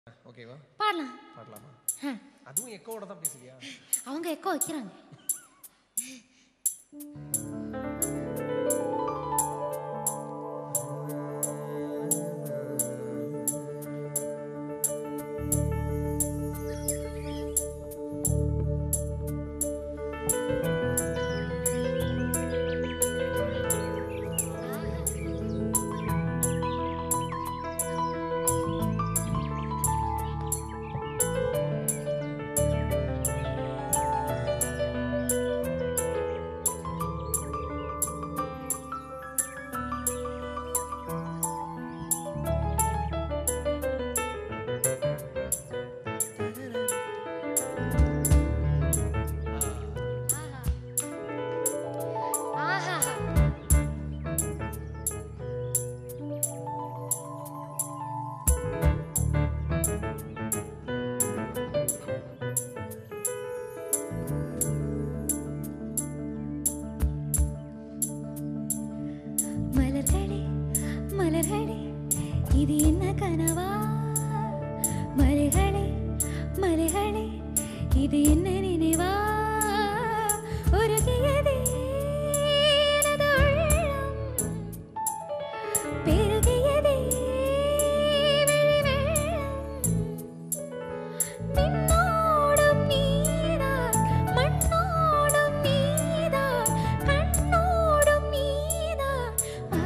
ஓகேவா பாடலாம் பாடலாமா ஆ, அதுவும் எக்கோட தான் பேசுவியா அவங்க எக்கோ வைக்கிறாங்க ஆஹா மலர்களே மலர்களே இது என்ன கனவா மலைகளே மலைகளே இது என்ன நினைவா உருகியதே எனது உள்ளம். பெருகியதே விழிவெள்ளம். விண்ணோடும் நீதான், மண்ணோடும் நீதான், கண்ணோடும் நீதான். ஆ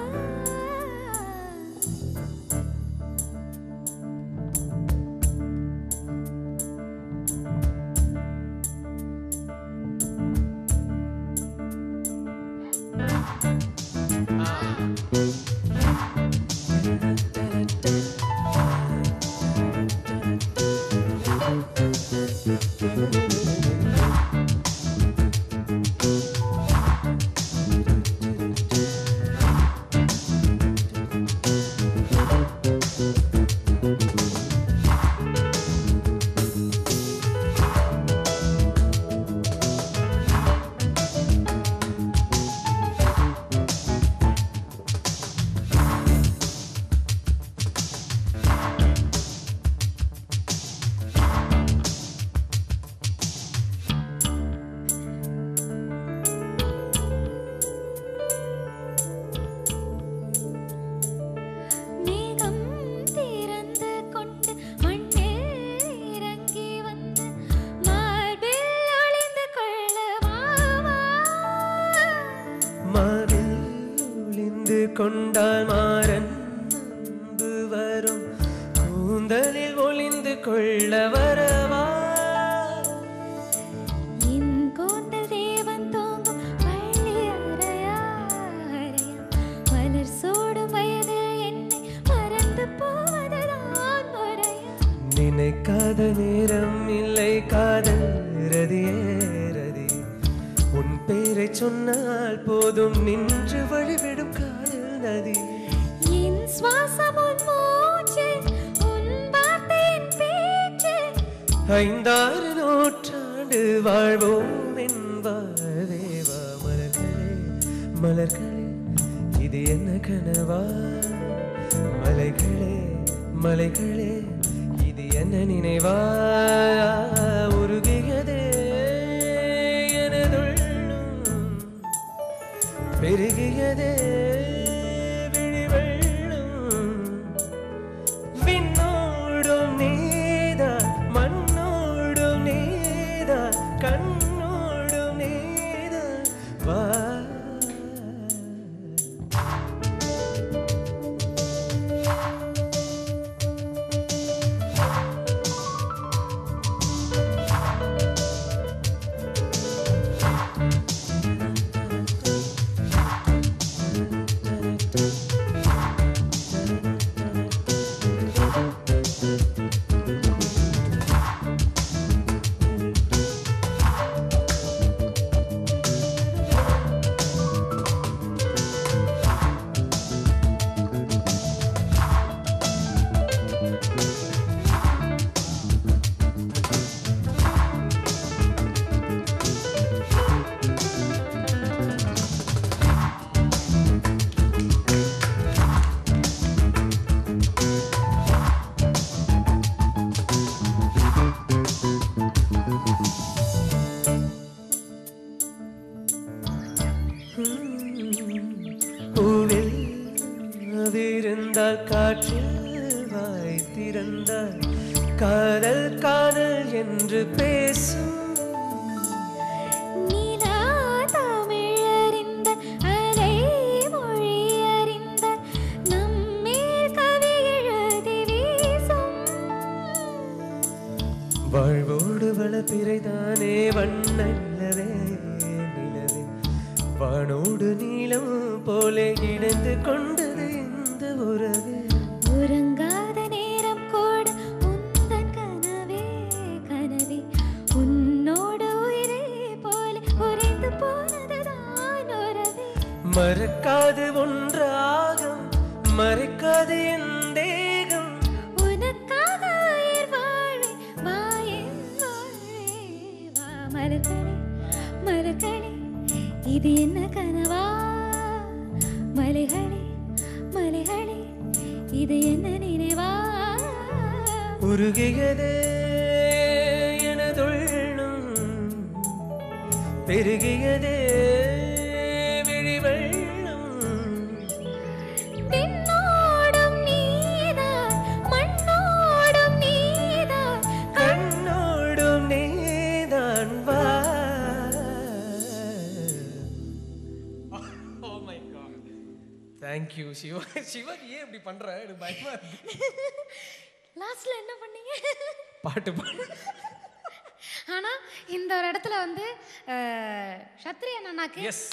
மேகம் திறந்து கொண்டு மண்ணில் இறங்கி வந்து மார்பில் ஒளிந்து கொள்ளவாவா மாறில் ஒளிந்து கொண்டால் மாறன் அன்பு வரும் கூந்தலில் ஒளிந்து கொள்ள வரவா என் கூந்தல் தேவன் தூங்கும் பள்ளி அறையா அறையா மலர் சூடும் வயதில் என்னை மறந்து போவதுதான் முறையா நினைக்காத நேரம் இல்லை காதல் ரதியே ரதி உன் பேரை சொன்னால் போதும் நின்று வழிவிடும் காதல் நதி என் சுவாசம் உன் மூச்சு உன் வார்த்தையின் பேச்சு ஐந்தாறு நூற்றாண்டு வாழ்வோம் என்பாதேவா மலர்களே மலர்களே இது என்ன கனவா மலைகளே மலைகளே இது என்ன நினைவா உருகியதே எனதுள்ளம் பெருகியதே விழிவெள்ளம் விண்ணோடும் நீதான் மண்ணோடும் நீதான் கண்ணோடும் நீதான் வா ஆ திறந்தால் காதல் காதல் என்று பேசும் நிலா தமிழறிந்த அலை மொழி அறிந்த நம்மேல் கவி எழுதி வீசும் வாழ்வோடு வளப்பிறைதானே வண்ணல்லவே நிலவே வானோடு நீளம் போலே இணைந்து கொண்டது இந்த உறவே உறங்காத நேரம் கூட உந்தன் கனவே கனவே உன்னோடு உயிரே போல உறைந்து போனதுதான் உறவே மறக்காது ஒன்றாகும் மறைக்காது என் தேகம் உனக்காக உயிர் வாழே வா என் வாழ்வே வா மலர்களே மலர்களே இது என்ன கனவா மலைகளே மலைகளே இது என்ன நினைவா உருகியதே எனதுள்ளும் பெருகியதே விழிவெள்ளம் பின்னோடும் நீதான் மண்ணோடும் நீதான் கண்ணோடும் நீதான் வா oh my god thank you Shiva Shiva ஏன் இப்படி பண்ற எனக்கு பயமா இருக்கு லாஸ்ட்ல என்ன பண்ணீங்க பாட்டு பாடு ஆனா இந்த ஒரு இடத்துல வந்து அஹ், சத்ரியன் அண்ணாக்கு எஸ்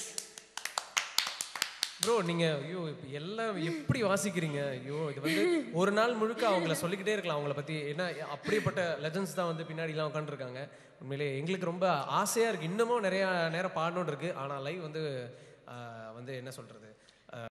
ப்ரோ நீங்க ஐயோ இப்ப எல்லாம் எப்படி வாசிக்கிறீங்க ஐயோ இது வந்து ஒரு நாள் முழுக்க அவங்கள சொல்லிக்கிட்டே இருக்கலாம் அவங்கள பத்தி ஏன்னா அப்படிப்பட்ட லெஜண்ட்ஸ் தான் வந்து பின்னாடிலாம் உட்காந்துருக்காங்க உண்மையிலே எங்களுக்கு ரொம்ப ஆசையா இருக்கு இன்னமும் நிறைய நேரம் பாடணும்னு இருக்கு ஆனா லைவ் வந்து ஆஹ், வந்து என்ன சொல்றது